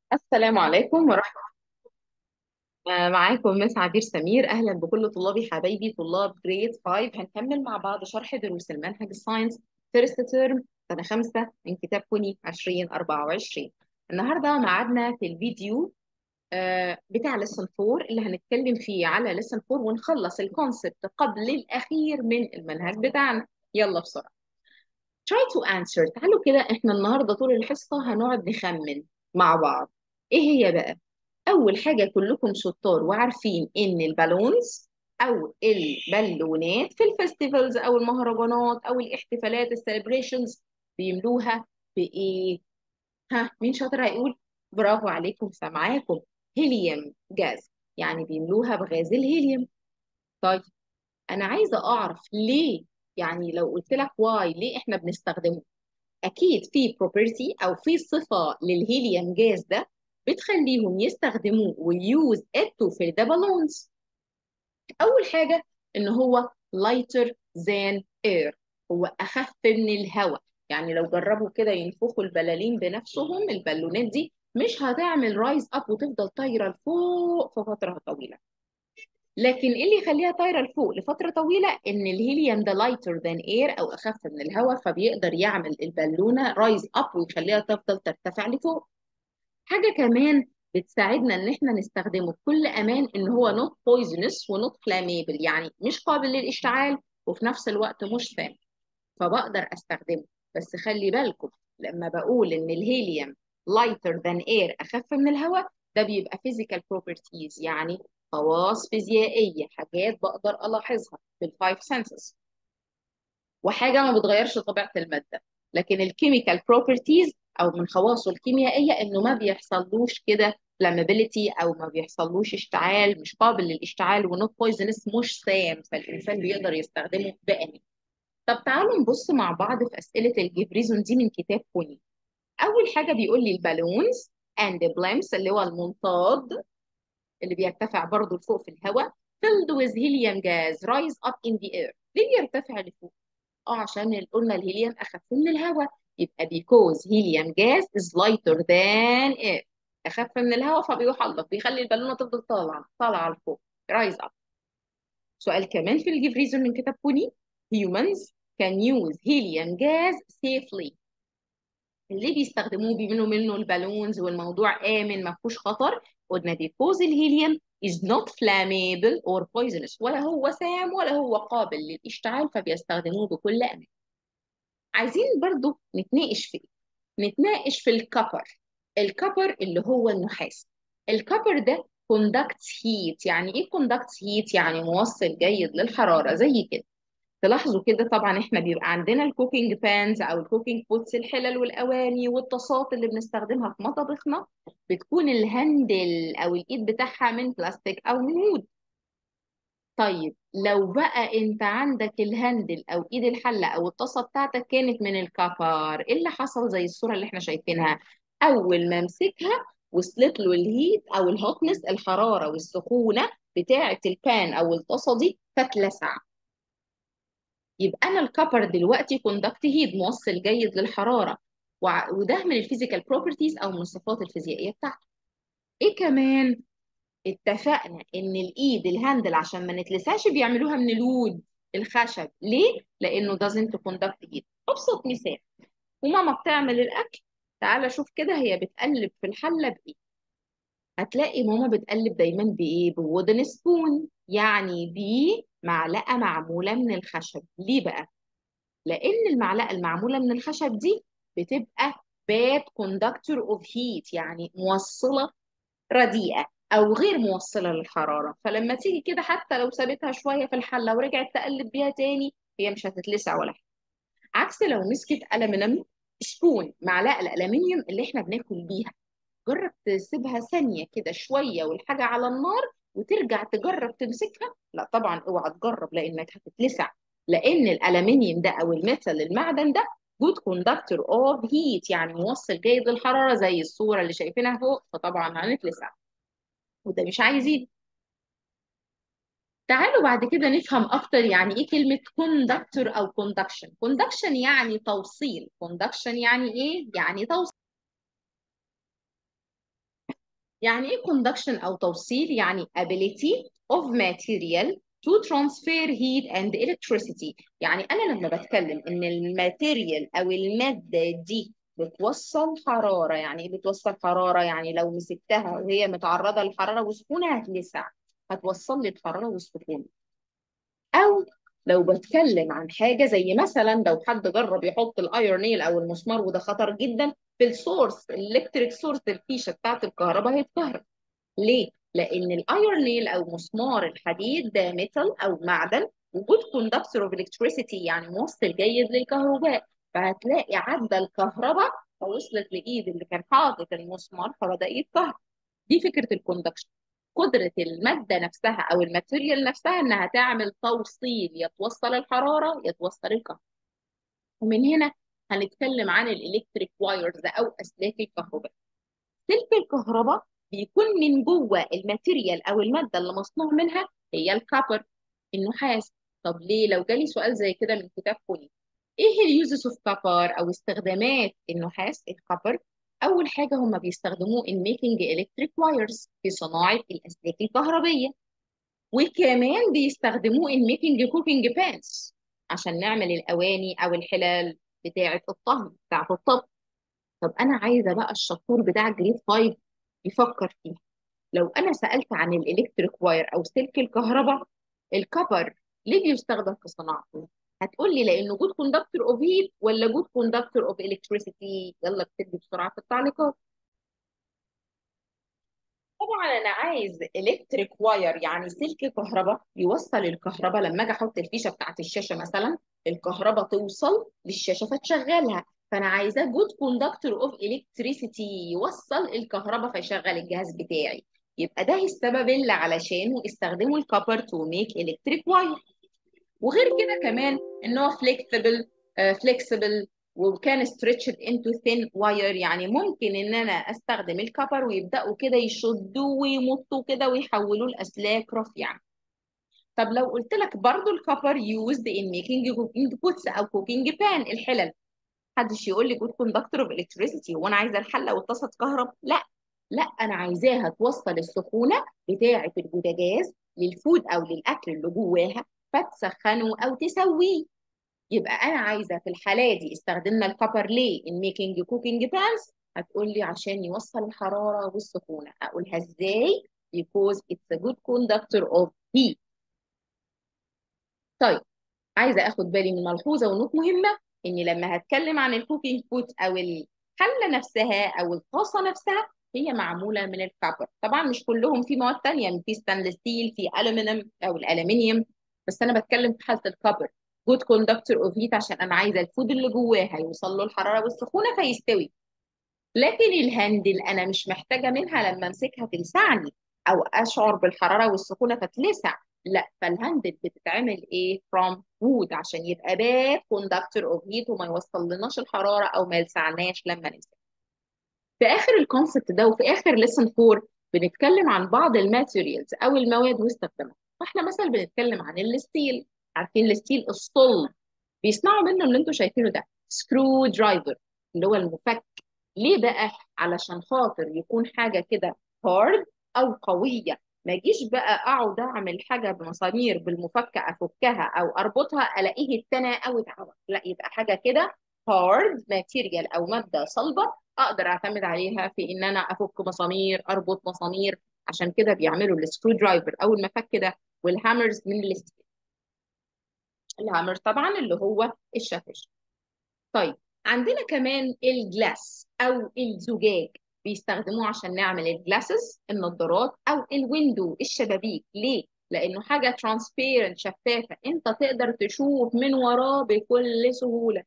السلام عليكم ورحمة الله معاكم مس عبير سمير أهلا بكل طلابي حبايبي طلاب جريد 5 هنكمل مع بعض شرح دروس المنهج الساينس فيرست تيرم سنة 5 من كتاب كوني 2024 النهاردة معادنا في الفيديو آه، بتاع لسن 4 اللي هنتكلم فيه على لسن 4 ونخلص الكونسبت قبل الأخير من المنهج بتاعنا يلا بسرعة try to answer تعالوا كده احنا النهاردة طول الحصة هنقعد نخمن مع بعض ايه هي بقى اول حاجه كلكم شطار وعارفين ان البالونز او البالونات في الفستيفالز او المهرجانات او الاحتفالات السليبريشنز بيملوها بايه ها مين شاطر هيقول برافو عليكم سامعاكم هيليوم جاز يعني بيملوها بغاز الهيليوم طيب انا عايزه اعرف ليه يعني لو قلت لك واي ليه احنا بنستخدمه اكيد في بروبرتي او في صفه للهيليوم جاز ده بتخليهم يستخدموه ويوز ات تو fill the balloons اول حاجه ان هو lighter than air هو اخف من الهواء يعني لو جربوا كده ينفخوا البلالين بنفسهم البالونات دي مش هتعمل رايز اب وتفضل طايره لفوق في فتره طويله لكن ايه اللي يخليها طايره لفوق لفتره طويله ان الهيليوم ده لايتر ذان اير او اخف من الهواء فبيقدر يعمل البالونه رايز اب ويخليها تفضل ترتفع لفوق حاجه كمان بتساعدنا ان احنا نستخدمه بكل امان ان هو نوت بويزنس ونوت فلاميبل يعني مش قابل للاشتعال وفي نفس الوقت مش سام فبقدر استخدمه بس خلي بالكم لما بقول ان الهيليوم lighter than air اخف من الهواء ده بيبقى physical properties يعني خواص فيزيائيه حاجات بقدر الاحظها بالفايف سنسز وحاجه ما بتغيرش طبيعه الماده لكن الكيميكال بروبرتيز او من خواصه الكيميائيه انه ما بيحصلوش كده flammability او ما بيحصلوش اشتعال مش قابل للاشتعال ونوت بويزنس مش سام فالانسان بيقدر يستخدمه بأمان طب تعالوا نبص مع بعض في اسئله الجبريزون دي من كتاب كوني اول حاجه بيقول لي البالونز اند بلامس اللي هو المنطاد اللي بيرتفع برضه لفوق في الهواء filled with helium gas rise up in the air ليه بيرتفع لفوق اه عشان قلنا الهيليوم اخف من الهواء يبقى because helium gas is lighter than air اخف من الهواء فبيحلق بيخلي البالونه تفضل طالعه طالعه لفوق rise up سؤال كمان في الجيف ريزون من كتاب كوني humans can use helium gas safely اللي بيستخدموه بيعملوا منه البالونز والموضوع آمن ما فيهوش خطر قلنا because الهيليوم is not flammable or poisonous ولا هو سام ولا هو قابل للاشتعال فبيستخدموه بكل أمان عايزين برضو نتناقش في إيه؟ نتناقش في الكبر الكبر اللي هو النحاس الكبر ده conducts heat يعني ايه conducts heat يعني موصل جيد للحرارة زي كده تلاحظوا كده طبعا احنا بيبقى عندنا الكوكينج بانز او الكوكينج بوتس الحلل والاواني والطاسات اللي بنستخدمها في مطابخنا بتكون الهندل او الايد بتاعها من بلاستيك او من وود طيب لو بقى انت عندك الهندل او ايد الحله او الطاسه بتاعتك كانت من الكفر ايه اللي حصل زي الصوره اللي احنا شايفينها اول ما امسكها وصلت له الهيت او الهوتنس الحراره والسخونه بتاعه البان او الطاسه دي فتلسع يبقى انا الكبر دلوقتي كوندكت هيت موصل جيد للحراره وع- وده من الفيزيكال بروبرتيز او من الصفات الفيزيائيه بتاعته ايه كمان اتفقنا ان الايد الهاندل عشان ما نتلسعش بيعملوها من الوود الخشب ليه لانه doesn't conduct heat ابسط مثال وماما بتعمل الاكل تعالى شوف كده هي بتقلب في الحله بايه هتلاقي ماما بتقلب دايما بايه بوودن سبون يعني بمعلقه معموله من الخشب ليه بقى لان المعلقه المعموله من الخشب دي بتبقى bad conductor of heat يعني موصله رديئه او غير موصله للحراره فلما تيجي كده حتى لو سابتها شويه في الحله ورجعت تقلب بيها تاني هي مش هتتلسع ولا حاجه عكس لو مسكت ألمنيوم سبون معلقه الالمنيوم اللي احنا بناكل بيها جرب تسيبها ثانيه كده شويه والحاجه على النار وترجع تجرب تمسكها لا طبعا اوعى تجرب لانك هتتلسع لان الالمنيوم ده او الميتال المعدن ده good conductor of heat يعني موصل جيد للحراره زي الصوره اللي شايفينها فوق فطبعا هنتلسع وده مش عايزين تعالوا بعد كده نفهم اكتر يعني ايه كلمه conductor او conduction conduction يعني توصيل conduction يعني ايه يعني توصيل يعني ايه conduction او توصيل يعني ability of material to transfer heat and electricity يعني انا لما بتكلم ان الماتيريال او المادة دي بتوصل حرارة يعني ايه بتوصل حرارة يعني لو مسكتها وهي متعرضة للحرارة وسخونة هتلسع هتوصل لي الحرارة والسخونة او لو بتكلم عن حاجه زي مثلا لو حد جرب يحط الايرون نيل او المسمار وده خطر جدا في السورس الالكتريك سورس الفيشه بتاعت الكهرباء هيتكهرب ليه؟ لان الايرون نيل او مسمار الحديد ده ميتال او معدن وجود كوندكتور اوف الكتريسيتي يعني موصل جيد للكهرباء فهتلاقي عدى الكهرباء فوصلت لايد اللي كان حاطط المسمار فبدا يتكهرب دي فكره الكوندكشن قدرة المادة نفسها أو الماتيريال نفسها إنها تعمل توصيل يتوصل الحرارة يتوصل الكهرباء ومن هنا هنتكلم عن الإلكتريك وايرز أو أسلاك الكهرباء سلك الكهرباء بيكون من جوه الماتيريال أو المادة اللي مصنوع منها هي الكابر النحاس طب ليه لو جالي سؤال زي كده من كتاب كوني ايه اليوزز اوف كابر او استخدامات النحاس الكابر اول حاجه هم بيستخدموه in making electric wires في صناعه الاسلاك الكهربيه وكمان بيستخدموه in making cooking pans عشان نعمل الاواني او الحلال بتاعه الطهي بتاعه الطبخ طب انا عايزه بقى الشطور بتاع جريد 5 يفكر فيها لو انا سالت عن الالكتريك واير او سلك الكهرباء الكبر ليه بيستخدم في صناعته هتقول لي لانه جود كوندكتور اوف هيت ولا جود كوندكتور اوف الكتريسيتي يلا اكتب بسرعه في التعليقات طبعا انا عايز الكتريك واير يعني سلك كهرباء يوصل الكهرباء لما اجي احط الفيشه بتاعت الشاشه مثلا الكهرباء توصل للشاشه فتشغلها فانا عايزاه جود كوندكتور اوف الكتريسيتي يوصل الكهرباء فيشغل الجهاز بتاعي يبقى ده السبب اللي علشانه استخدموا الكبر تو ميك الكتريك واير وغير كده كمان ان هو فليكسبل فليكسبل وكان ستريتشد انتو ثين واير يعني ممكن ان انا استخدم الكبر ويبداوا كده يشدوا ويمطوا كده ويحولوه لاسلاك رفيعه طب لو قلت لك برضو الكبر يوزد ان ميكينج كوكينج بوتس او كوكينج بان الحلل محدش يقول لي جود كوندكتور اوف الكتريسيتي هو انا عايزه الحله والطاسه تكهرب لا لا انا عايزاها توصل السخونه بتاعه البوتاجاز للفود او للاكل اللي جواها فتسخنه او تسويه يبقى انا عايزه في الحاله دي استخدمنا الكبر ليه ان ميكينج كوكينج بانز هتقول لي عشان يوصل الحراره والسخونه اقولها ازاي because it's a good conductor of heat طيب عايزه اخد بالي من ملحوظه ونقط مهمه اني لما هتكلم عن الكوكينج بوت او الحله نفسها او الطاسه نفسها هي معموله من الكبر طبعا مش كلهم في مواد تانية في ستانلس ستيل في الومنيوم او الالومنيوم بس انا بتكلم في حاله الكبر جود كوندكتور اوف هيت عشان انا عايزه الفود اللي جواها يوصل له الحراره والسخونه فيستوي لكن الهاندل انا مش محتاجه منها لما امسكها تلسعني او اشعر بالحراره والسخونه فتلسع لا فالهاندل بتتعمل ايه from wood عشان يبقى باد كوندكتور اوف هيت وما يوصل لناش الحراره او ما يلسعناش لما نمسك في اخر الكونسبت ده وفي اخر ليسن 4 بنتكلم عن بعض الماتيريالز او المواد واستخدامها فاحنا مثلا بنتكلم عن الستيل عارفين الستيل الصلب بيصنعوا منه اللي انتوا شايفينه ده سكرو درايفر اللي هو المفك ليه بقى علشان خاطر يكون حاجه كده هارد او قويه ما اجيش بقى اقعد اعمل حاجه بمسامير بالمفك افكها او اربطها الاقيه اتنى او اتعوج لا يبقى حاجه كده هارد ماتيريال او ماده صلبه اقدر اعتمد عليها في ان انا افك مسامير اربط مسامير عشان كده بيعملوا السكرو درايفر او المفك ده والهامرز من الستيل الهامر طبعا اللي هو الشاكوش طيب عندنا كمان الجلاس او الزجاج بيستخدموه عشان نعمل الجلاسز النظارات او الويندو الشبابيك ليه لانه حاجه ترانسبيرنت شفافه انت تقدر تشوف من وراه بكل سهوله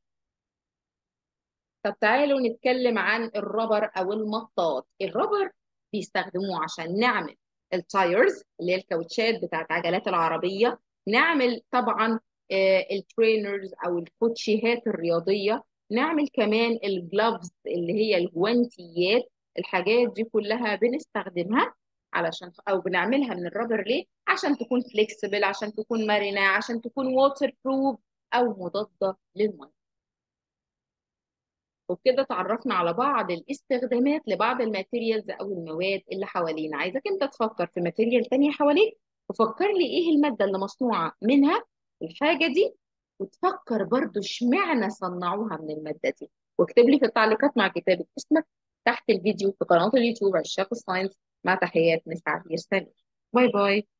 طب تعالوا نتكلم عن الربر او المطاط الربر بيستخدموه عشان نعمل التايرز اللي هي الكاوتشات بتاعت عجلات العربيه نعمل طبعا الترينرز او الكوتشيهات الرياضيه نعمل كمان الجلافز اللي هي الجوانتيات الحاجات دي كلها بنستخدمها علشان او بنعملها من الرابر ليه عشان تكون فليكسبل عشان تكون مرنه عشان تكون ووتر بروف او مضاده للميه وبكده تعرفنا على بعض الاستخدامات لبعض الماتيريالز او المواد اللي حوالينا عايزك انت تفكر في ماتيريال تانية حواليك وفكر لي ايه المادة اللي مصنوعة منها الحاجة دي وتفكر برضو اشمعنى صنعوها من المادة دي واكتب لي في التعليقات مع كتابة اسمك تحت الفيديو في قناة اليوتيوب عشاق الساينس مع تحيات مس عبير سامي باي باي